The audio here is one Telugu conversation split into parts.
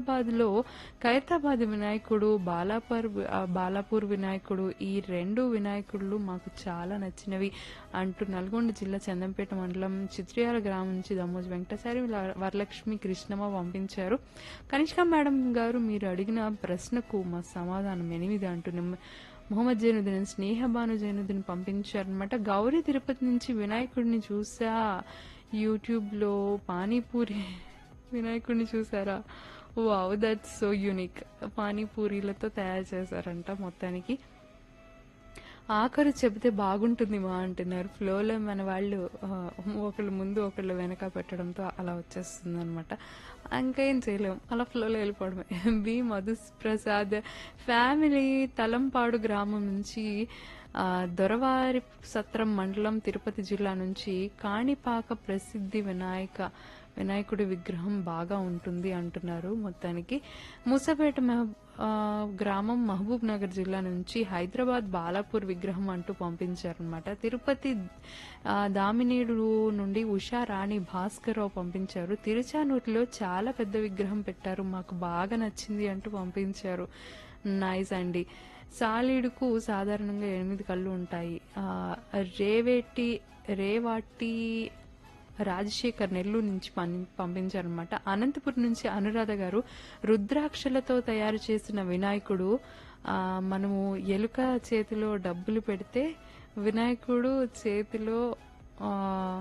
హైదరాబాద్లో ఖైరతాబాద్ వినాయకుడు బాలాపూర్ ఆ, బాలాపూర్ వినాయకుడు ఈ రెండు వినాయకుళ్ళు మాకు చాలా నచ్చినవి అంటూ నల్గొండ జిల్లా చందంపేట మండలం చిత్రియాల గ్రామం నుంచి దమ్మోజు వెంకటసారి ల- వరలక్ష్మి కృష్ణమ్మ పంపించారు కనిష్క మేడం గారు మీరు అడిగిన ప్రశ్నకు మా సమాధానం ఎనిమిది అంటూ నిమ్మ- మొహమ్మద్ జైనుద్దీన్ స్నేహబాను జైనుద్దీన్ పంపించారనమాట గౌరీ తిరుపతి నుంచి వినాయకుడిని చూసా యూట్యూబ్లో పానీపూరి వినాయకుడిని చూసారా వావ్ దట్ సో యూనిక్ పానీపూరీలతో తయారు చేశారంట మొత్తానికి ఆఖరు చెబితే బాగుంటుంది మా అంటున్నారు ఫ్లోలో మన వాళ్ళు ఆ, ఒకళ్ళు ముందు ఒకళ్ళు వెనక పెట్టడంతో అలా వచ్చేస్తుంది అనమాట ఇంకేం చేయలేం అలా ఫ్లోలో వెళ్ళిపోవడమే బి మధు ప్రసాద్ ఫ్యామిలీ తలంపాడు గ్రామం నుంచి ఆ, దొరవారి సత్రం మండలం తిరుపతి జిల్లా నుంచి కాణిపాక ప్రసిద్ధి వినాయక వినాయకుడి విగ్రహం బాగా ఉంటుంది అంటున్నారు మొత్తానికి మూసపేట మహబ్ ఆ, గ్రామం మహబూబ్ నగర్ జిల్లా నుంచి హైదరాబాద్ బాలాపూర్ విగ్రహం అంటూ పంపించారనమాట తిరుపతి ఆ, దామినేడు నుండి ఉషా రాణి భాస్కర్రావు పంపించారు తిరుచానూరులో చాలా పెద్ద విగ్రహం పెట్టారు మాకు బాగా నచ్చింది అంటూ పంపించారు నైస్ అండి సాలీడుకు సాధారణంగా ఎనిమిది కళ్ళు ఉంటాయి ఆ, రేవేటి రేవాటి రాజశేఖర్ నెల్లూరు నుంచి పని- పంపించారనమాట అనంతపురం నుంచి అనురాధ గారు రుద్రాక్షలతో తయారు చేసిన వినాయకుడు ఆ, మనము ఎలుక చేతిలో డబ్బులు పెడితే వినాయకుడు చేతిలో ఆ,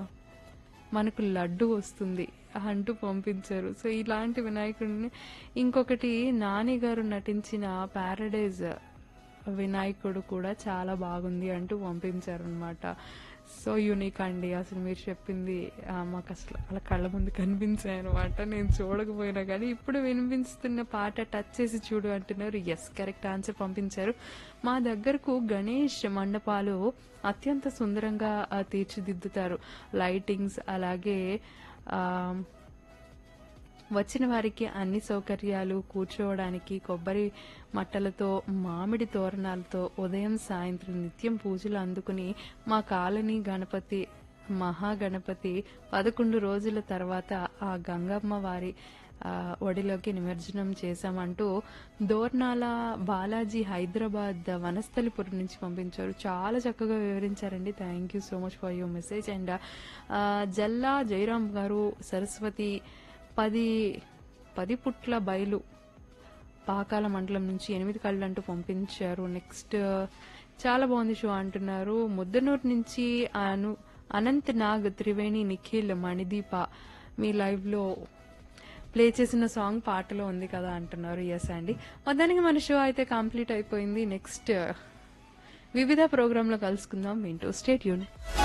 మనకు లడ్డు వస్తుంది అంటూ పంపించారు సో ఇలాంటి వినాయకుడిని ఇంకొకటి నాని గారు నటించిన ప్యారడైజ్ వినాయకుడు కూడా చాలా బాగుంది అంటూ పంపించారు అనమాట సో యూనిక్ అండి అసలు మీరు చెప్పింది ఆ, మాకు అసలు అలా కళ్ళ ముందు కనిపించాయి అనమాట నేను చూడకపోయినా కానీ ఇప్పుడు వినిపిస్తున్న పాట టచ్ చేసి చూడు అంటున్నారు ఎస్ కరెక్ట్ ఆన్సర్ పంపించారు మా దగ్గరకు గణేష్ మండపాలు అత్యంత సుందరంగా ఆ, తీర్చిదిద్దుతారు లైటింగ్స్ అలాగే ఆ, వచ్చిన వారికి అన్ని సౌకర్యాలు కూర్చోవడానికి కొబ్బరి మట్టలతో మామిడి తోరణాలతో ఉదయం సాయంత్రం నిత్యం పూజలు అందుకుని మా కాలనీ గణపతి మహాగణపతి పదకొండు రోజుల తర్వాత ఆ గంగమ్మ వారి ఆ, ఒడిలోకి నిమజ్జనం చేశామంటూ దోర్నాల బాలాజీ హైదరాబాద్ వనస్థలిపురం నుంచి పంపించారు చాలా చక్కగా వివరించారండి thank you so much for your message and Jalla Jayaram గారు సరస్వతి పది పది పుట్ల బయలు పాకాల మండలం నుంచి ఎనిమిది కళ్ళు అంటూ పంపించారు నెక్స్ట్ చాలా బాగుంది షో అంటున్నారు ముద్దనూరు నుంచి అను అనంత్ నాగ్ త్రివేణి నిఖిల్ మణిదీప మీ లైవ్ లో ప్లే చేసిన సాంగ్ పాటలో ఉంది కదా అంటున్నారు ఎస్ అండి మొత్తానికి మన షో అయితే కంప్లీట్ అయిపోయింది నెక్స్ట్ వివిధ ప్రోగ్రాంలో కలుసుకుందాం వింటూ స్టేట్ యూన్